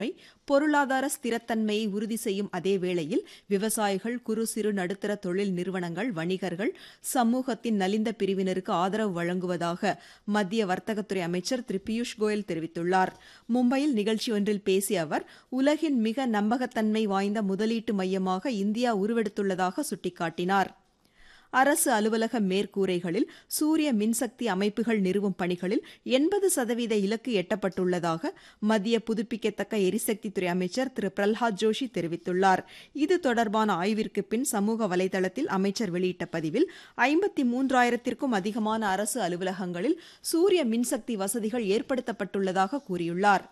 பொருளாதார ஸ்திரத்தன்மையை உறுதி செய்யும் அதே வேளையில் விவசாயிகள் குறு சிறு நடுத்தர தொழில் நிறுவனங்கள் வணிகர்கள் சமூகத்தின் நலிந்த பிரிவினருக்கு ஆதரவு வழங்குவதாக மத்திய வர்த்தகத்துறை அமைச்சர் திரு பியூஷ் கோயல் தெரிவித்துள்ளார் மும்பையில் நிகழ்ச்சி ஒன்றில் பேசிய அவர் உலகின் மிக நம்பகத்தன்மை வாய்ந்த முதலீட்டு மையமாக இந்தியா உருவெடுத்துள்ளதாக சுட்டிக்காட்டினார் அரசு அலுவலக மேற்கூரைகளில் சூரிய மின்சக்தி அமைப்புகள் நிறுவும் பணிகளில் எண்பது சதவீத இலக்கு எட்டப்பட்டுள்ளதாக மத்திய புதுப்பிக்கத்தக்க எரிசக்தித்துறை அமைச்சர் திரு பிரல்ஹாத் ஜோஷி தெரிவித்துள்ளார் இது தொடர்பான ஆய்விற்கு பின் சமூக வலைதளத்தில் அமைச்சர் வெளியிட்ட பதிவில் ஐம்பத்தி மூன்றாயிரத்திற்கும் அதிகமான அரசு அலுவலகங்களில் சூரிய மின்சக்தி வசதிகள் ஏற்படுத்தப்பட்டுள்ளதாக கூறியுள்ளார்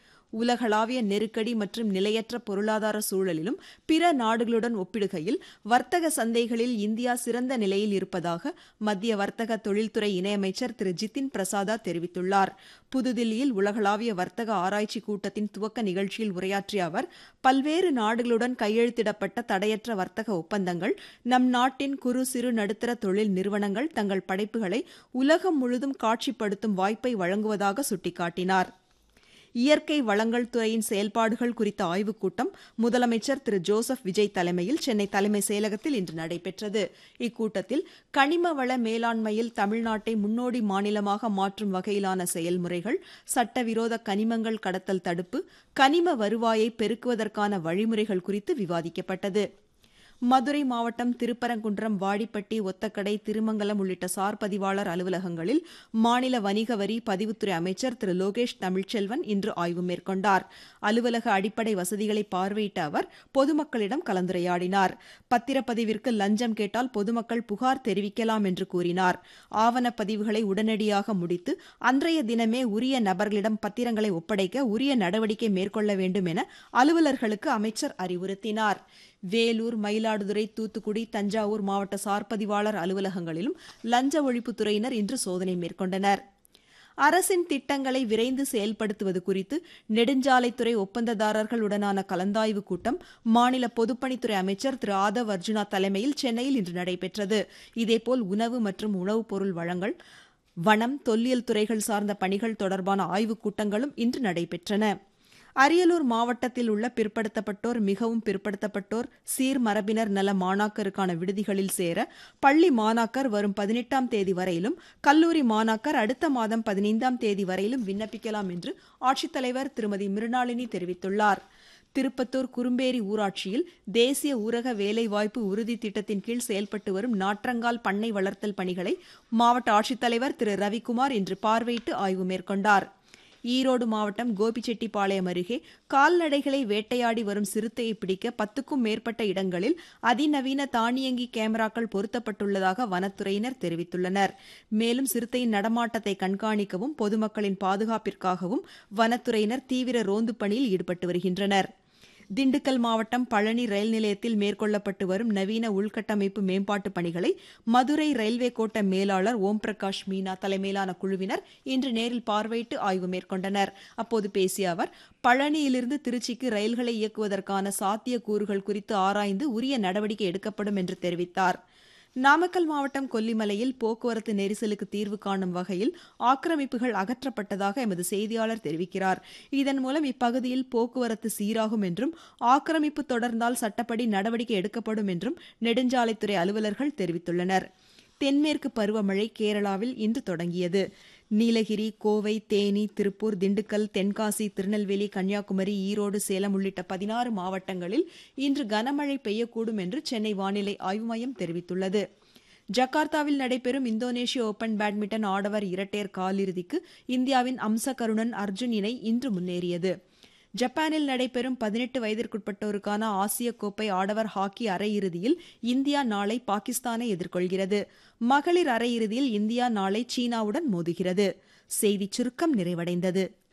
உலகளாவிய நெருக்கடி மற்றும் நிலையற்ற பொருளாதார சூழலிலும் பிற நாடுகளுடன் ஒப்பிடுகையில் வர்த்தக சந்தைகளில் இந்தியா சிறந்த நிலையில் இருப்பதாக மத்திய வர்த்தக தொழில்துறை இணையமைச்சர் திரு ஜிதின் பிரசாதா தெரிவித்துள்ளார் புதுதில்லியில் உலகளாவிய வர்த்தக ஆராய்ச்சி கூட்டத்தின் துவக்க நிகழ்ச்சியில் உரையாற்றிய அவர் பல்வேறு நாடுகளுடன் கையெழுத்திடப்பட்ட தடையற்ற வர்த்தக ஒப்பந்தங்கள் நம் நாட்டின் குறு சிறு நடுத்தர தொழில் நிறுவனங்கள் தங்கள் படைப்புகளை உலகம் முழுதும் காட்சிப்படுத்தும் வாய்ப்பை வழங்குவதாக சுட்டிக்காட்டினார் இயற்கை வளங்கள் துறையின் செயல்பாடுகள் குறித்த ஆய்வுக் கூட்டம் முதலமைச்சர் திரு ஜோசப் விஜய் தலைமையில் சென்னை தலைமை செயலகத்தில் இன்று நடைபெற்றது இக்கூட்டத்தில் கனிம வள மேலாண்மையில் தமிழ்நாட்டை முன்னோடி மாநிலமாக மாற்றும் வகையிலான செயல்முறைகள் சட்டவிரோத கனிமங்கள் கடத்தல் தடுப்பு கனிம வருவாயை பெருக்குவதற்கான வழிமுறைகள் குறித்து விவாதிக்கப்பட்டது மதுரை மாவட்டம் திருப்பரங்குன்றம் வாடிப்பட்டி ஒத்தக்கடை திருமங்கலம் உள்ளிட்ட சார் பதிவாளர் அலுவலகங்களில் மாநில வணிக வரி பதிவுத்துறை அமைச்சர் திரு லோகேஷ் தமிழ்ச்செல்வன் இன்று ஆய்வு மேற்கொண்டார் அலுவலக அடிப்படை வசதிகளை பார்வையிட்ட அவர் பொதுமக்களிடம் கலந்துரையாடினார் பத்திரப்பதிவிற்கு லஞ்சம் கேட்டால் பொதுமக்கள் புகார் தெரிவிக்கலாம் என்று கூறினார் ஆவணப்பதிவுகளை உடனடியாக முடித்து அன்றைய தினமே உரிய நபர்களிடம் பத்திரங்களை ஒப்படைக்க உரிய நடவடிக்கை மேற்கொள்ள வேண்டும் என அலுவலர்களுக்கு அமைச்சர் அறிவுறுத்தினார் வேலூர் மயிலாடுதுறை தூத்துக்குடி தஞ்சாவூர் மாவட்ட சார்பதிவாளர் அலுவலகங்களிலும் லஞ்ச ஒழிப்புத்துறையினர் இன்று சோதனை மேற்கொண்டனர் அரசின் திட்டங்களை விரைந்து செயல்படுத்துவது குறித்து நெடுஞ்சாலைத்துறை ஒப்பந்ததாரர்களுடனான கலந்தாய்வு கூட்டம் மாநில பொதுப்பணித்துறை அமைச்சர் திரு ஆதவ் அர்ஜுனா தலைமையில் சென்னையில் இன்று நடைபெற்றது இதேபோல் உணவு மற்றும் உணவுப் பொருள் வழங்கல் வனம் தொல்லியல் துறைகள் சார்ந்த பணிகள் தொடர்பான ஆய்வுக் கூட்டங்களும் இன்று நடைபெற்றன அரியலூர் மாவட்டத்தில் உள்ள பிற்படுத்தப்பட்டோர் மிகவும் பிற்படுத்தப்பட்டோர் சீர்மரபினர் நல மாணாக்கருக்கான விடுதிகளில் சேர பள்ளி மாணாக்கர் வரும் பதினெட்டாம் தேதி வரையிலும் கல்லூரி மாணாக்கர் அடுத்த மாதம் பதினைந்தாம் தேதி வரையிலும் விண்ணப்பிக்கலாம் என்று ஆட்சித்தலைவர் திருமதி மிருணாளினி தெரிவித்துள்ளார் திருப்பத்தூர் குறும்பேரி ஊராட்சியில் தேசிய ஊரக வேலைவாய்ப்பு உறுதி திட்டத்தின் கீழ் செயல்பட்டு வரும் நாற்றங்கால் பண்ணை வளர்த்தல் பணிகளை மாவட்ட ஆட்சித்தலைவர் திரு ரவிக்குமார் இன்று பார்வையிட்டு ஆய்வு மேற்கொண்டார் ஈரோடு மாவட்டம் கோபிச்செட்டிப்பாளையம் அருகே கால்நடைகளை வேட்டையாடி வரும் சிறுத்தையை பிடிக்க பத்துக்கும் மேற்பட்ட இடங்களில் அதிநவீன தானியங்கி கேமராக்கள் பொருத்தப்பட்டுள்ளதாக வனத்துறையினர் தெரிவித்துள்ளனர் மேலும் சிறுத்தையின் நடமாட்டத்தை கண்காணிக்கவும் பொதுமக்களின் பாதுகாப்பிற்காகவும் வனத்துறையினர் தீவிர ரோந்து பணியில் ஈடுபட்டு வருகின்றனர் திண்டுக்கல் மாவட்டம் பழனி ரயில் நிலையத்தில் மேற்கொள்ளப்பட்டு வரும் நவீன உள்கட்டமைப்பு மேம்பாட்டு பணிகளை மதுரை ரயில்வே கோட்ட மேலாளர் ஓம் பிரகாஷ் மீனா தலைமையிலான குழுவினர் இன்று நேரில் பார்வையிட்டு ஆய்வு மேற்கொண்டனர் அப்போது பேசிய அவர் பழனியிலிருந்து திருச்சிக்கு ரயில்களை இயக்குவதற்கான சாத்தியக்கூறுகள் குறித்து ஆராய்ந்து உரிய நடவடிக்கை எடுக்கப்படும் என்று தெரிவித்தார் நாமக்கல் மாவட்டம் கொல்லிமலையில் போக்குவரத்து நெரிசலுக்கு தீர்வு காணும் வகையில் ஆக்கிரமிப்புகள் அகற்றப்பட்டதாக எமது செய்தியாளர் தெரிவிக்கிறார் இதன் மூலம் இப்பகுதியில் போக்குவரத்து சீராகும் என்றும் ஆக்கிரமிப்பு தொடர்ந்தால் சட்டப்படி நடவடிக்கை எடுக்கப்படும் என்றும் நெடுஞ்சாலைத்துறை அலுவலர்கள் தெரிவித்துள்ளனர் தென்மேற்கு பருவமழை கேரளாவில் இன்று தொடங்கியது நீலகிரி கோவை தேனி திருப்பூர் திண்டுக்கல் தென்காசி திருநெல்வேலி கன்னியாகுமரி ஈரோடு சேலம் உள்ளிட்ட பதினாறு மாவட்டங்களில் இன்று கனமழை பெய்யக்கூடும் என்று சென்னை வானிலை ஆய்வு மையம் தெரிவித்துள்ளது ஜகார்த்தாவில் நடைபெறும் இந்தோனேஷிய ஓபன் பேட்மிண்டன் ஆடவர் இரட்டையர் காலிறுதிக்கு இந்தியாவின் அம்ச கருணன் அர்ஜுன் இணை இன்று முன்னேறியது ஜப்பானில் நடைபெறும் பதினெட்டு வயதிற்குட்பட்டோருக்கான ஆசிய கோப்பை ஆடவர் ஹாக்கி அரையிறுதியில் இந்தியா நாளை பாகிஸ்தானை எதிர்கொள்கிறது மகளிர் அரையிறுதியில் இந்தியா நாளை சீனாவுடன் மோதுகிறது செய்திச் சுருக்கம் நிறைவடைந்தது